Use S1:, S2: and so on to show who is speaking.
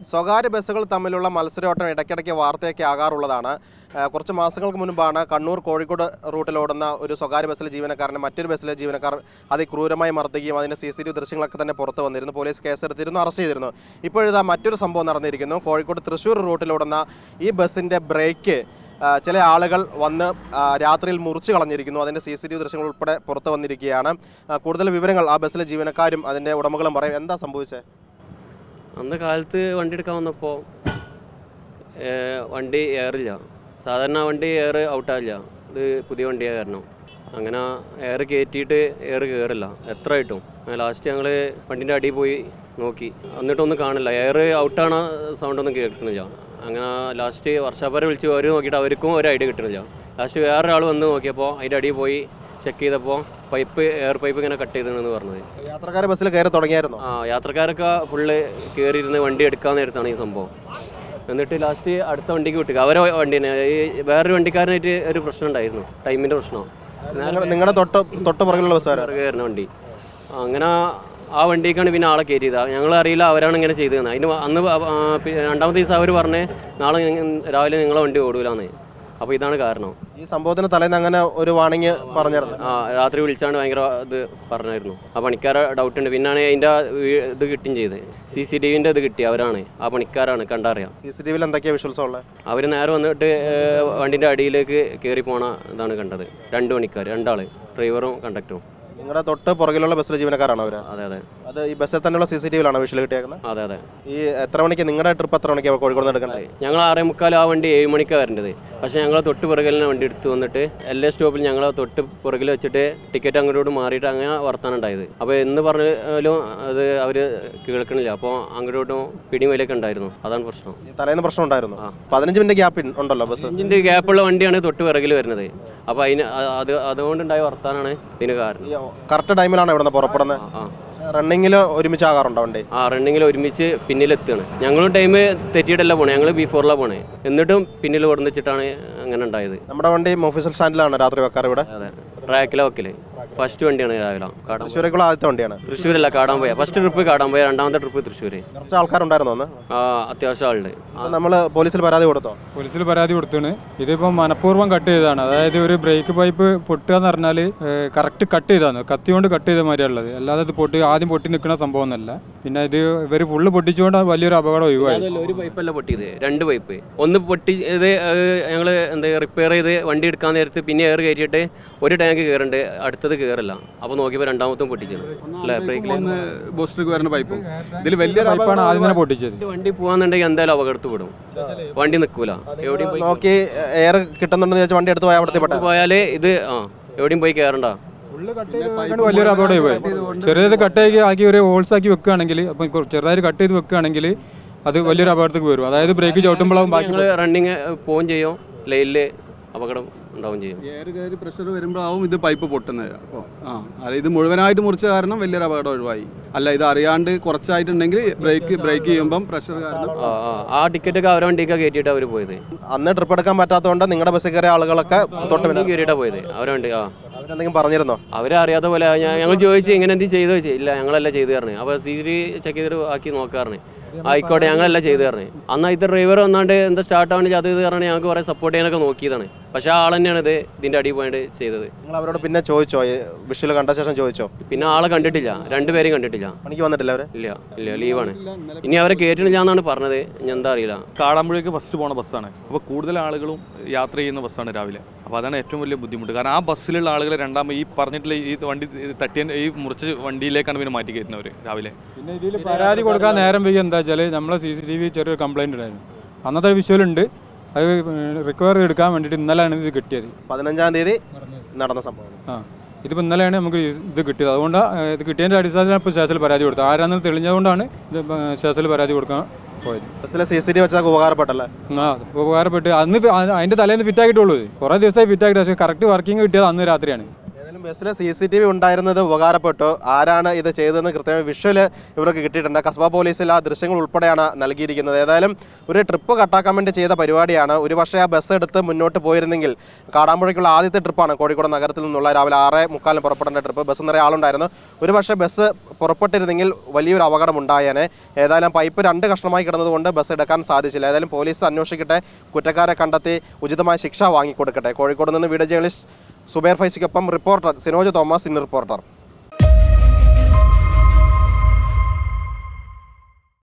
S1: സ്വകാര്യ ബസ്സുകൾ തമ്മിലുള്ള മത്സരോട്ടം ഇടയ്ക്കിടയ്ക്ക് വാർത്തയൊക്കെ ആകാറുള്ളതാണ് ആ, കുറച്ച് മാസങ്ങൾക്ക് മുൻപാണ് കണ്ണൂർ കോഴിക്കോട് റൂട്ടിലോടുന്ന ഒരു സ്വകാര്യ ബസ്സിലെ ജീവനക്കാരനെ മറ്റൊരു ബസ്സിലെ ജീവനക്കാർ അതിക്രൂരമായി മർദ്ദിക്കുകയും അതിൻ്റെ സി സി ടി വി ദൃശ്യങ്ങളൊക്കെ തന്നെ പുറത്ത് വന്നിരുന്നു പോലീസ് കേസെടുത്തിരുന്നു അറസ്റ്റ് ചെയ്തിരുന്നു ഇപ്പോഴിതാ മറ്റൊരു സംഭവം നടന്നിരിക്കുന്നു കോഴിക്കോട് തൃശ്ശൂർ റൂട്ടിലോടുന്ന ഈ ബസ്സിൻ്റെ ബ്രേക്ക് ആ, ചില ആളുകൾ വന്ന് ആ, രാത്രിയിൽ മുറിച്ച് കളഞ്ഞിരിക്കുന്നു അതിൻ്റെ സി സി ടി വി ദൃശ്യങ്ങൾ ഉൾപ്പെടെ പുറത്ത് വന്നിരിക്കുകയാണ് ആ, കൂടുതൽ വിവരങ്ങൾ ആ ബസ്സിലെ ജീവനക്കാരും അതിൻ്റെ ഉടമകളും പറയും എന്താ സംഭവിച്ചത്
S2: അന്ന് കാലത്ത് വണ്ടി എടുക്കാൻ വന്നപ്പോൾ വണ്ടി എയറില്ല സാധാരണ വണ്ടി എയർ ഔട്ടാവില്ല ഇത് പുതിയ വണ്ടിയാണ് കാരണം അങ്ങനെ എയർ കയറ്റിയിട്ട് എയർ കയറില്ല എത്ര ആയിട്ടും ലാസ്റ്റ് ഞങ്ങൾ വണ്ടിൻ്റെ അടിയിൽ പോയി നോക്കി എന്നിട്ടൊന്നും കാണില്ല എയർ ഔട്ടാണ് സൗണ്ട് ഒന്നും കേൾക്കുന്നില്ല അങ്ങനെ ലാസ്റ്റ് വർഷാപ്പാരെ വിളിച്ച് അവർ നോക്കിയിട്ട് അവർക്കും ഒരു ഐഡിയ കിട്ടുന്നില്ല ലാസ്റ്റ് വേറൊരാൾ വന്ന് നോക്കിയപ്പോൾ അതിൻ്റെ അടിയിൽ പോയി ചെക്ക് ചെയ്തപ്പോൾ പൈപ്പ് എയർ പൈപ്പ് ഇങ്ങനെ കട്ട് ചെയ്തെന്ന് പറഞ്ഞത്
S1: യാത്രക്കാരെ ബസ്സിൽ കയറി തുടങ്ങിയായിരുന്നു
S2: ആ യാത്രക്കാരൊക്കെ ഫുള്ള് കയറിയിരുന്ന് വണ്ടി എടുക്കാൻ നേരത്താണ് ഈ സംഭവം എന്നിട്ട് ലാസ്റ്റ് അടുത്ത വണ്ടിക്ക് വിട്ടു അവരെ വണ്ടി തന്നെ ഈ വേറൊരു വണ്ടിക്കാരനായിട്ട് ഒരു പ്രശ്നം ഉണ്ടായിരുന്നു ടൈമിൻ്റെ പ്രശ്നം
S1: നിങ്ങളുടെ തൊട്ട് തൊട്ട് പുറകിലുള്ള ബസ്സുകാരാണ്
S2: വേറെ കയറുന്ന വണ്ടി അങ്ങനെ ആ വണ്ടിക്കാണ് പിന്നെ ആളെ കയറ്റിയത് ഞങ്ങൾ അറിയില്ല അവരാണ് ഇങ്ങനെ ചെയ്തത് അതിന് അന്ന് ആ, ആ, പി- രണ്ടാമത്തെ ദിവസം അവർ പറഞ്ഞ് നാളെ ഞങ്ങ- രാവിലെ നിങ്ങളെ വണ്ടി ഓടൂലെന്ന് അപ്പോൾ ഇതാണ് കാരണം
S1: ഈ സംഭവത്തിന് തലേന്ന് അങ്ങനെ ഒരു വാണിംഗ് പറഞ്ഞിരുന്നു
S2: ആ രാത്രി വിളിച്ചാണ്ട് ഭയങ്കര ഇത് പറഞ്ഞായിരുന്നു ആ പണിക്കാരെ ഡൗട്ട് ഉണ്ട് പിന്നാണ് അതിൻ്റെ ഇത് കിട്ടുകയും ചെയ്ത് സി സി ടി വിൻ്റെ ഇത് കിട്ടി അവരാണ് ആ പണിക്കാരാണ് കണ്ടറിയാം
S1: സി സി ടി വിയിൽ എന്തൊക്കെയാ വിഷ്വൽസ് ഉള്ളത്
S2: അവർ നേരെ വന്നിട്ട് ഏഹ്, വണ്ടിൻ്റെ അടിയിലേക്ക് കയറി പോണ ഇതാണ് കണ്ടത് രണ്ട് പണിക്കാർ രണ്ടാൾ ഡ്രൈവറും കണ്ടക്ടറും
S1: നിങ്ങളുടെ തൊട്ട് പുറകിലുള്ള ബസ്സിലെ ജീവനക്കാരാണോ അവര്
S2: അതെ അതെ
S1: അത് ഈ ബസ്സിൽ തന്നെയുള്ള സി സി ടി വിയിലാണോ വിഷ്വൽ കിട്ടിയേക്കുന്നത്
S2: അതെ അതെ
S1: ഈ എത്ര മണിക്ക് നിങ്ങളുടെ ട്രിപ്പ് എത്ര മണിക്കാണ് കോഴിക്കോട് നിന്ന് എടുക്കേണ്ടത്
S2: ഞങ്ങൾ ആറേ മുക്കാൽ ആ വണ്ടി ഏഴ് മണിക്കാണ് വരേണ്ടത് പക്ഷേ ഞങ്ങൾ തൊട്ട് പുറകിലിനെ വണ്ടി എടുത്ത് വന്നിട്ട് എല്ലാ സ്റ്റോപ്പിൽ ഞങ്ങൾ തൊട്ട് പുറകിൽ വെച്ചിട്ട് ടിക്കറ്റ് അങ്ങോട്ട് മാറിയിട്ട് അങ്ങനെ വർത്താനം ഉണ്ടായത് അപ്പോൾ എന്ന് പറഞ്ഞാലും അത് അവർ കേൾക്കണില്ല അപ്പോൾ അങ്ങോട്ടും പിടിയും വിലയൊക്കെ ഉണ്ടായിരുന്നു അതാണ് പ്രശ്നം
S1: ഈ തലേന്ന് പ്രശ്നം ഉണ്ടായിരുന്നു
S2: ആ.
S1: പതിനഞ്ച് മിനിറ്റ് ഗ്യാപ്പ് ഉണ്ടല്ലോ ബസ്
S2: ഇഞ്ചിൻ്റെ ഗ്യാപ്പുള്ള വണ്ടിയാണ് തൊട്ട് പിറകിൽ വരുന്നത് അപ്പോൾ അതിന് അ- അത് അതുകൊണ്ടുണ്ടായ വർത്താനാണ് ഇതിന് കാരണം
S1: കറക്റ്റ് ടൈമിലാണ് ഇവിടെ നിന്ന് പുറപ്പെടുന്നത്
S2: ആ, ആ
S1: റണ്ണിങ്ങിൽ ഒരുമിച്ചാകാറുണ്ടോ വണ്ടി
S2: ആ റണ്ണിങ്ങിൽ ഒരുമിച്ച് പിന്നിലെത്തുകയാണ് ഞങ്ങളും ടൈം തെറ്റിയിട്ടല്ല പോണേ ഞങ്ങൾ ബി ഫോറിലാണ് പോണേ എന്നിട്ടും പിന്നിൽ കൊടുന്നിച്ചിട്ടാണ് അങ്ങനെ ഉണ്ടായത്
S1: നമ്മുടെ വണ്ടി ഓഫീസൽ സ്റ്റാൻഡിലാണ് രാത്രി വെക്കാറ് ഇവിടെ
S2: അതെ ട്രാക്കിലെ വക്കില് ഫസ്റ്റ് വണ്ടിയാണ് രാവിലെ കാടാൻ
S1: തൃശ്ശൂരേക്കുള്ള ആദ്യത്തെ വണ്ടിയാണ്
S2: തൃശ്ശൂരല്ല കാടാൻ പോയ ഫസ്റ്റ് ട്രിപ്പ് കാടാൻ പോയ രണ്ടാമത്തെ ട്രിപ്പ് തൃശ്ശൂർ
S1: കുറച്ച് ആൾക്കാരുണ്ടായിരുന്നു അന്ന്
S2: ആ അത്യാവശ്യം ആളുണ്ട്
S1: നമ്മൾ പോലീസിൽ പരാതി കൊടുത്തോ
S3: പോലീസിൽ പരാതി കൊടുത്താണ് ഇതിപ്പോൾ മനഃപൂർവ്വം കട്ട് ചെയ്തതാണ് അതായത് ഒരു ബ്രേക്ക് പൈപ്പ് പൊട്ടുക എന്ന് പറഞ്ഞാൽ കറക്റ്റ് കട്ട് ചെയ്താണ് കത്തി കൊണ്ട് കട്ട് ചെയ്ത മാതിരിയാണ് ഉള്ളത് അല്ലാതെ ഇത് പൊട്ടി ആദ്യം പൊട്ടി നിൽക്കുന്ന സംഭവം ഒന്നല്ല പിന്നെ ഇത് ഇവർ ഫുള്ള് പൊട്ടിച്ചുകൊണ്ട് വലിയൊരു അപകടം ഒഴിവായി
S2: അതല്ല ഒരു പൈപ്പല്ല പൊട്ടിയത് രണ്ട് പൈപ്പ് ഒന്ന് പൊട്ടി ഇത് ഞങ്ങൾ എന്താ റിപ്പയർ ചെയ്ത് വണ്ടി എടുക്കാൻ നേരത്ത് പിന്നെ എയർ കയറ്റിയിട്ട് ഒരു ടാങ്ക് കയറുന്നുണ്ട് അടുത്തത് കയറില്ല അപ്പോൾ നോക്കിയപ്പോൾ രണ്ടാമത്തും പൊട്ടിക്കണം അല്ലേ ബ്രേക്കിൽ
S4: ഒന്ന് ബൂസ്റ്റർക്ക് വരുന്ന പൈപ്പും ഇതിൽ വലിയ
S3: പൈപ്പാണ് ആദ്യം തന്നെ പൊട്ടിച്ചത്
S2: വണ്ടി പോകാന്നുണ്ടെങ്കിൽ എന്തായാലും അപകടത്ത് വിടും വണ്ടി നിൽക്കൂല എവിടെയും പോയി
S1: നോക്കി എയർ കിട്ടുന്നുണ്ടെന്ന് ചോദിച്ചാൽ വണ്ടി എടുത്ത് പോയാൽ അവിടുത്തെ പെട്ടെ
S2: പോയാൽ ഇത് ആ എവിടെയും പോയി കയറണ്ട
S3: ഫുള്ള് കട്ട് ചെയ്ത് വലിയൊരു അപകടം ഒഴിവായി ചെറിയത് കട്ട് ആക്കി ആക്കി ഒരു ഹോൾസ് ആക്കി വെക്കുകയാണെങ്കിൽ അപ്പം കൊ- ചെറുതായിട്ട് കട്ട് ചെയ്ത് വെക്കുകയാണെങ്കിൽ അത് വലിയൊരു അപകടത്തേക്ക് വരും അതായത് ബ്രേക്ക് ചവിട്ടുമ്പോഴാവും ബാക്കി
S2: ഞങ്ങൾ റണ്ണിങ് പോവുകയും ചെയ്യും ലൈനിൽ അപകടം ഉണ്ടാവുകയും ചെയ്യും
S4: എയർ കയറി പ്രഷർ വരുമ്പോഴാവും ഇത് പൈപ്പ് പൊട്ടുന്നത് അപ്പോൾ ആ അല്ല ഇത് മുഴുവനായിട്ട് മുറിച്ച കാരണം വലിയൊരു അപകടം ഒഴിവായി അല്ല ഇത് അറിയാണ്ട് കുറച്ചായിട്ടുണ്ടെങ്കിൽ ബ്രേക്ക് ബ്രേക്ക് ചെയ്യുമ്പം പ്രഷർ കാരണം
S2: ആ ആ ആ ടിക്കറ്റൊക്കെ അവരെ വണ്ടിക്കാണ് കയറ്റിയിട്ടാണ് അവർ പോയത്
S1: അന്ന് ട്രിപ്പ് എടുക്കാൻ പറ്റാത്തതുകൊണ്ട് നിങ്ങളുടെ ബസ്സിൽ കയറിയ ആളുകളൊക്കെ തൊട്ട്
S2: വണ്ടി കയറിയിട്ടാണ് പോയത് അവരെ വണ്ടി ആ
S1: അവരെന്തെങ്കിലും പറഞ്ഞിരുന്നോ
S2: അവരെ അറിയാത്ത പോലെ ഞ- ഞങ്ങൾ ചോദിച്ചു ഇങ്ങനെ എന്ത് ചെയ്തു ചോദിച്ചു ഇല്ല ഞങ്ങളല്ല ചെയ്തു തരണേ അപ്പോൾ സി സി ചെക്ക് ചെയ്തിട്ട് ആക്കി നോക്കാറുണ്ട് ആയിക്കോട്ടെ ഞങ്ങളല്ല ചെയ്തു തരണേ അന്ന് ഇത് ഡ്രൈവർ വന്നാണ്ട് എന്താ സ്റ്റാർട്ട് ആവണേ അത് ഇത് പറഞ്ഞാൽ ഞങ്ങൾക്ക് കുറേ സപ്പോർട്ട് ചെയ്യാനൊക്കെ നോക്കിയതാണ് പക്ഷേ ആ ആൾ തന്നെയാണ് ഇത് ഇതിൻ്റെ അടിയിൽ പോയിട്ട് ചെയ്തത്
S1: നിങ്ങൾ അവരോട് പിന്നെ ചോദിച്ചോ വിഷ്വൽ കണ്ട ശേഷം ചോദിച്ചോ
S2: പിന്നെ ആളെ കണ്ടിട്ടില്ല രണ്ടുപേരെയും കണ്ടിട്ടില്ല
S1: പണിക്ക് വന്നിട്ടില്ല അവര്
S2: ഇല്ല ഇല്ല ലീവാണ് ഇനി അവരെ കയറ്റണില്ല എന്നാണ് പറഞ്ഞത് ഇനി എന്താ അറിയില്ല
S5: കാടാമ്പുഴയ്ക്ക് ഫസ്റ്റ് പോണ ബസ്സാണ് അപ്പോൾ കൂടുതൽ ആളുകളും യാത്ര ചെയ്യുന്ന ബസ്സാണ് രാവിലെ അപ്പോൾ അതാണ് ഏറ്റവും വലിയ ബുദ്ധിമുട്ട് കാരണം ആ ബസ്സിലുള്ള ആളുകൾ രണ്ടാമത് ഈ പറഞ്ഞിട്ടുള്ള ഈ വണ്ടി തട്ടിയ ഈ മുറിച്ച് വണ്ടിയിലേക്കാണ് പിന്നെ മാറ്റി കയറ്റുന്നവർ രാവിലെ
S3: പിന്നെ ഇതിൽ പരാതി കൊടുക്കാൻ നേരം വൈകി എന്താ വെച്ചാൽ നമ്മളെ സി സി ടി വി ചെറിയൊരു കംപ്ലൈൻറ്റ് ഉണ്ടായിരുന്നു അന്നത്തെ വിഷ്വൽ ഉണ്ട് അത് റിക്കവർ എടുക്കാൻ വേണ്ടിയിട്ട് ഇന്നലെയാണ് ഇത് കിട്ടിയത്
S1: പതിനഞ്ചാം തീയതി നടന്ന സംഭവം
S3: ആ ഇതിപ്പോൾ ഇന്നലെയാണ് നമുക്ക് ഇത് കിട്ടിയത് അതുകൊണ്ട് ഇത് കിട്ടിയതിൻ്റെ അടിസ്ഥാനത്തിൽ ഇപ്പോൾ സ്റ്റേഷനിൽ പരാതി കൊടുത്തത് ആരാണെന്ന് തെളിഞ്ഞതുകൊണ്ടാണ് ഇത് സ്റ്റേഷനിൽ പരാതി കൊടുക്കാൻ പോയത്
S1: ബസ്സിലെ സി സി ടി വെച്ചാൽ ഉപകാരപ്പെട്ടല്ലേ
S3: ആ ഉപകാരപ്പെട്ട് അന്ന് ഫി- ആ- അതിൻ്റെ തലേന്ന് ഫിറ്റ് ആക്കിയിട്ടുള്ളൂ ഇത്. കുറേ ദിവസമായി ഫിറ്റ് ആക്കിയിട്ട് പക്ഷേ കറക്റ്റ് വർക്കിംഗ് കിട്ടിയത് അന്ന് രാത്രിയാണ്
S1: ഏതായാലും ബസ്സിൽ സി സി ടി വി ഉണ്ടായിരുന്നത് ഉപകാരപ്പെട്ടു ആരാണ് ഇത് ചെയ്തതെന്ന് കൃത്യമായി വിഷ്വല് ഇവർക്ക് കിട്ടിയിട്ടുണ്ട് കസ്ബ പോലീസിൽ ആ ദൃശ്യങ്ങൾ ഉൾപ്പെടെയാണ് നൽകിയിരിക്കുന്നത് ഏതായാലും ഒരു ട്രിപ്പ് കട്ടാക്കാൻ വേണ്ടി ചെയ്ത പരിപാടിയാണ് ഒരു പക്ഷേ ആ ബസ് എടുത്ത് മുന്നോട്ട് പോയിരുന്നെങ്കിൽ കാടാമ്പുഴയ്ക്കുള്ള ആദ്യത്തെ ട്രിപ്പാണ് കോഴിക്കോട് നഗരത്തിൽ നിന്നുള്ള രാവിലെ ആറ് മുക്കാലിന് പുറപ്പെടേണ്ട ട്രിപ്പ് ബസ് നിറയെ ആളുണ്ടായിരുന്നു ഒരു പക്ഷേ ബസ് പുറപ്പെട്ടിരുന്നെങ്കിൽ വലിയൊരു അപകടം ഉണ്ടായേനെ ഏതായാലും പൈപ്പ് രണ്ട് കഷ്ണമായി കിടന്നതുകൊണ്ട് ബസ് എടുക്കാൻ സാധിച്ചില്ല ഏതായാലും പോലീസ് അന്വേഷിക്കട്ടെ കുറ്റക്കാരെ കണ്ടെത്തി ഉചിതമായ ശിക്ഷ വാങ്ങിക്കൊടുക്കട്ടെ കോഴിക്കോട് നിന്ന് വീഡിയോ ജേർണലിസ്റ്റ് സുബേർ ഫൈസിക്കൊപ്പം reporter Sinoj Thomas in reporter